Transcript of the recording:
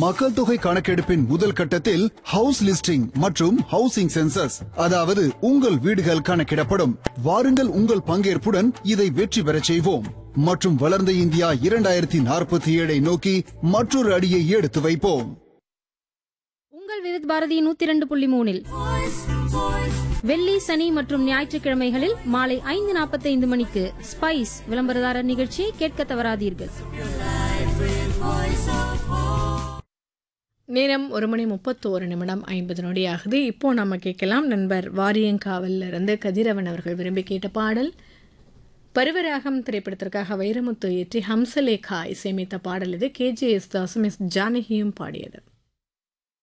மக்கள் தொகை கணக்கெடுப்பின் முதல் கட்டத்தில் ஹவுஸ் லிஸ்டிங் மற்றும் ஹவுசிங் சென்சஸ் அதாவது உங்கள் வீடுகள் கணக்கிடப்படும் வாருங்கள் உங்கள் பங்கேற்புடன் இதை வெற்றி பெறச் செய்வோம் மற்றும் வளர்ந்த இந்தியா இரண்டாயிரத்தி நாற்பத்தி ஏழை நோக்கி மற்றொரு அடியை எடுத்து வைப்போம் உங்கள் விவித் பாரதி நூத்தி இரண்டு புள்ளி மூணில் வெள்ளி சனி மற்றும் ஞாயிற்றுக்கிழமைகளில் மாலை ஐந்து நாற்பத்தைந்து மணிக்கு ஸ்பைஸ் விளம்பரதாரர் நிகழ்ச்சியை கேட்க தவறாதீர்கள் நேரம் ஒரு மணி முப்பத்தோரு நிமிடம் ஐம்பது நொடியாகுது இப்போ நம்ம கேட்கலாம் நண்பர் வாரியங்காவல்ல இருந்து கதிரவன் அவர்கள் விரும்பி கேட்ட பாடல் பருவராகம் திரைப்படத்திற்காக வைரமுத்து இயற்றி ஹம்சலேகா இசையமைத்த பாடல் இது கேஜிஎஸ் தாசும் எஸ் ஜானகியும் பாடியது